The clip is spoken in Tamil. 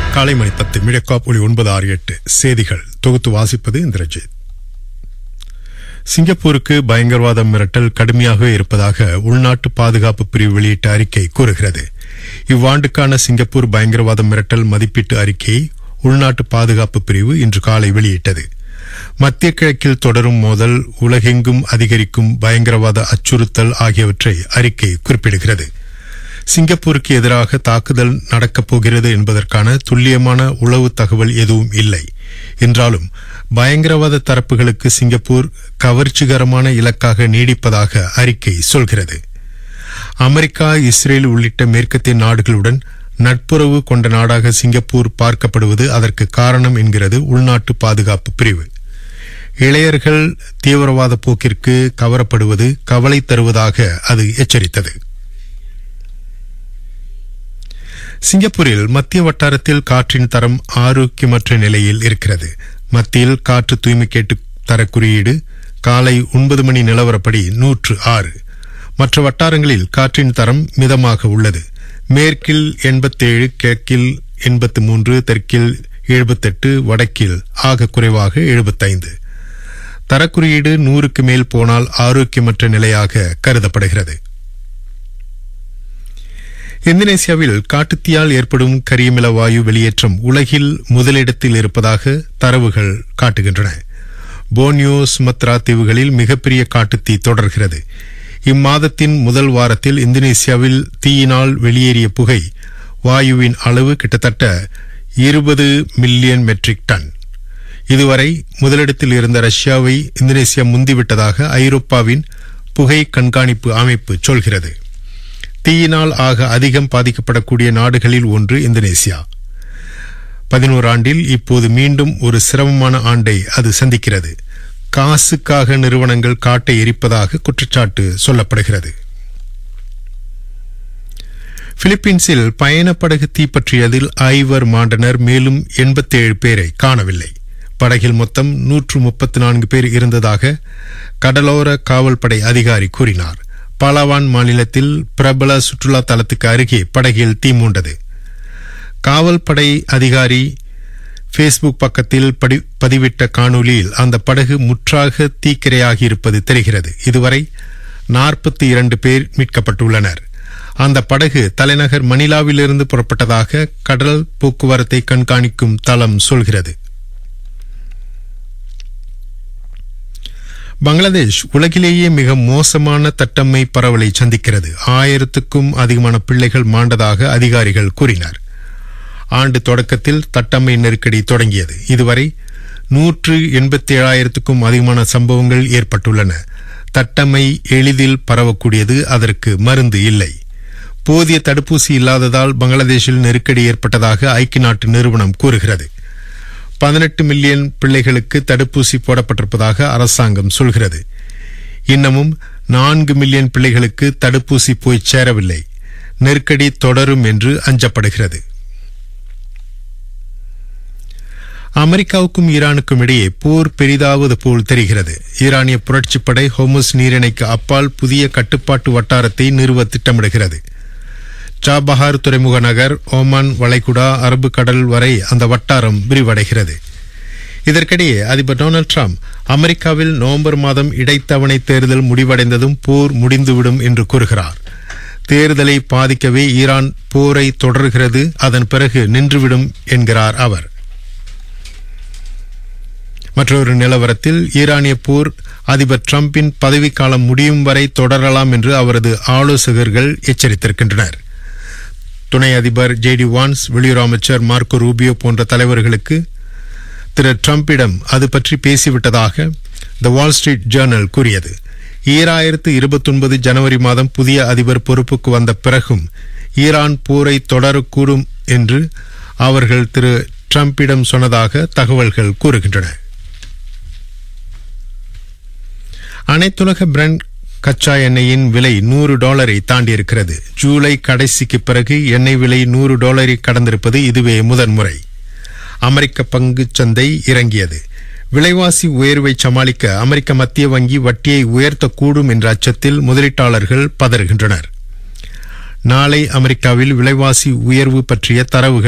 காலை மணி பத்து மிடக்காப் ஒளி ஒன்பது ஆறு எட்டு செய்திகள் தொகுத்து வாசிப்பது இந்திரஜித் சிங்கப்பூருக்கு பயங்கரவாத மிரட்டல் கடுமையாகவே இருப்பதாக உள்நாட்டு பாதுகாப்பு பிரிவு வெளியிட்ட அறிக்கை கூறுகிறது இவ்வாண்டுக்கான சிங்கப்பூர் பயங்கரவாத மிரட்டல் மதிப்பீட்டு அறிக்கையை உள்நாட்டு பாதுகாப்பு பிரிவு இன்று காலை வெளியிட்டது மத்திய கிழக்கில் தொடரும் மோதல் உலகெங்கும் அதிகரிக்கும் பயங்கரவாத அச்சுறுத்தல் ஆகியவற்றை அறிக்கை குறிப்பிடுகிறது சிங்கப்பூருக்கு எதிராக தாக்குதல் நடக்கப் போகிறது என்பதற்கான துல்லியமான உளவு தகவல் எதுவும் இல்லை என்றாலும் பயங்கரவாத தரப்புகளுக்கு சிங்கப்பூர் கவர்ச்சிகரமான இலக்காக நீடிப்பதாக அறிக்கை சொல்கிறது அமெரிக்கா இஸ்ரேல் உள்ளிட்ட மேற்கத்திய நாடுகளுடன் நட்புறவு கொண்ட நாடாக சிங்கப்பூர் பார்க்கப்படுவது அதற்கு காரணம் என்கிறது உள்நாட்டு பாதுகாப்பு பிரிவு இளையர்கள் தீவிரவாத போக்கிற்கு கவரப்படுவது கவலை தருவதாக அது எச்சரித்தது சிங்கப்பூரில் மத்திய வட்டாரத்தில் காற்றின் தரம் ஆரோக்கியமற்ற நிலையில் இருக்கிறது மத்தியில் காற்று தூய்மை கேட்டு தர குறியீடு காலை ஒன்பது மணி நிலவரப்படி நூற்று ஆறு மற்ற வட்டாரங்களில் காற்றின் தரம் மிதமாக உள்ளது மேற்கில் எண்பத்தேழு கிழக்கில் எண்பத்து மூன்று தெற்கில் எழுபத்தெட்டு வடக்கில் ஆக குறைவாக எழுபத்தைந்து தரக்குறியீடு நூறுக்கு மேல் போனால் ஆரோக்கியமற்ற நிலையாக கருதப்படுகிறது இந்தோனேசியாவில் காட்டுத்தீயால் ஏற்படும் கரியமில வாயு வெளியேற்றம் உலகில் முதலிடத்தில் இருப்பதாக தரவுகள் காட்டுகின்றன போனியோ சுமத்ரா தீவுகளில் மிகப்பெரிய காட்டுத்தீ தொடர்கிறது இம்மாதத்தின் முதல் வாரத்தில் இந்தோனேசியாவில் தீயினால் வெளியேறிய புகை வாயுவின் அளவு கிட்டத்தட்ட இருபது மில்லியன் மெட்ரிக் டன் இதுவரை முதலிடத்தில் இருந்த ரஷ்யாவை இந்தோனேசியா முந்திவிட்டதாக ஐரோப்பாவின் புகை கண்காணிப்பு அமைப்பு சொல்கிறது தீயினால் ஆக அதிகம் பாதிக்கப்படக்கூடிய நாடுகளில் ஒன்று இந்தோனேசியா பதினோரு ஆண்டில் இப்போது மீண்டும் ஒரு சிரமமான ஆண்டை அது சந்திக்கிறது காசுக்காக நிறுவனங்கள் காட்டை எரிப்பதாக குற்றச்சாட்டு சொல்லப்படுகிறது பிலிப்பீன்ஸில் பயணப்படகு தீப்பற்றியதில் ஐவர் மாண்டனர் மேலும் எண்பத்தேழு பேரை காணவில்லை படகில் மொத்தம் நூற்று முப்பத்தி நான்கு பேர் இருந்ததாக கடலோர காவல்படை அதிகாரி கூறினார் பாலாவான் மாநிலத்தில் பிரபல சுற்றுலா தலத்துக்கு அருகே படகில் தீ மூண்டது காவல்படை அதிகாரி ஃபேஸ்புக் பக்கத்தில் பதிவிட்ட காணொலியில் அந்த படகு முற்றாக தீக்கிரையாகி இருப்பது தெரிகிறது இதுவரை நாற்பத்தி இரண்டு பேர் மீட்கப்பட்டுள்ளனர் அந்த படகு தலைநகர் மணிலாவிலிருந்து புறப்பட்டதாக கடல் போக்குவரத்தை கண்காணிக்கும் தளம் சொல்கிறது பங்களாதேஷ் உலகிலேயே மிக மோசமான தட்டம்மை பரவலை சந்திக்கிறது ஆயிரத்துக்கும் அதிகமான பிள்ளைகள் மாண்டதாக அதிகாரிகள் கூறினர் ஆண்டு தொடக்கத்தில் தட்டம்மை நெருக்கடி தொடங்கியது இதுவரை நூற்று எண்பத்தி ஏழாயிரத்துக்கும் அதிகமான சம்பவங்கள் ஏற்பட்டுள்ளன தட்டம்மை எளிதில் பரவக்கூடியது அதற்கு மருந்து இல்லை போதிய தடுப்பூசி இல்லாததால் பங்களாதேஷில் நெருக்கடி ஏற்பட்டதாக ஐக்கிய நாட்டு நிறுவனம் கூறுகிறது பதினெட்டு மில்லியன் பிள்ளைகளுக்கு தடுப்பூசி போடப்பட்டிருப்பதாக அரசாங்கம் சொல்கிறது இன்னமும் நான்கு மில்லியன் பிள்ளைகளுக்கு தடுப்பூசி போய் சேரவில்லை நெருக்கடி தொடரும் என்று அஞ்சப்படுகிறது அமெரிக்காவுக்கும் ஈரானுக்கும் இடையே போர் பெரிதாவது போல் தெரிகிறது ஈரானிய புரட்சிப்படை ஹோமுஸ் நீரிணைக்கு அப்பால் புதிய கட்டுப்பாட்டு வட்டாரத்தை நிறுவ திட்டமிடுகிறது சாபஹார் துறைமுக நகர் ஓமான் வளைகுடா அரபு கடல் வரை அந்த வட்டாரம் விரிவடைகிறது இதற்கிடையே அதிபர் டொனால்டு டிரம்ப் அமெரிக்காவில் நவம்பர் மாதம் இடைத்தவணை தேர்தல் முடிவடைந்ததும் போர் முடிந்துவிடும் என்று கூறுகிறார் தேர்தலை பாதிக்கவே ஈரான் போரை தொடர்கிறது அதன் பிறகு நின்றுவிடும் என்கிறார் அவர் மற்றொரு நிலவரத்தில் ஈரானிய போர் அதிபர் டிரம்பின் பதவிக்காலம் முடியும் வரை தொடரலாம் என்று அவரது ஆலோசகர்கள் எச்சரித்திருக்கின்றனர் துணை அதிபர் ஜே டி வான்ஸ் வெளியுறவு அமைச்சர் மார்க்கோ ரூபியோ போன்ற தலைவர்களுக்கு திரு டிரம்பிடம் அது பற்றி பேசிவிட்டதாக த வால் ஸ்ட்ரீட் ஜேர்னல் கூறியது ஈராயிரத்து இருபத்தொன்பது ஜனவரி மாதம் புதிய அதிபர் பொறுப்புக்கு வந்த பிறகும் ஈரான் போரை தொடரக்கூடும் என்று அவர்கள் திரு டிரம்பிடம் சொன்னதாக தகவல்கள் கூறுகின்றன அனைத்துலக பிராண்ட் கச்சா எண்ணெயின் விலை நூறு டாலரை தாண்டியிருக்கிறது ஜூலை கடைசிக்கு பிறகு எண்ணெய் விலை நூறு டாலரை கடந்திருப்பது இதுவே முதன்முறை அமெரிக்க பங்கு சந்தை இறங்கியது விலைவாசி உயர்வை சமாளிக்க அமெரிக்க மத்திய வங்கி வட்டியை உயர்த்தக்கூடும் என்ற அச்சத்தில் முதலீட்டாளர்கள் பதறுகின்றனர் நாளை அமெரிக்காவில் விலைவாசி உயர்வு பற்றிய தரவுகள்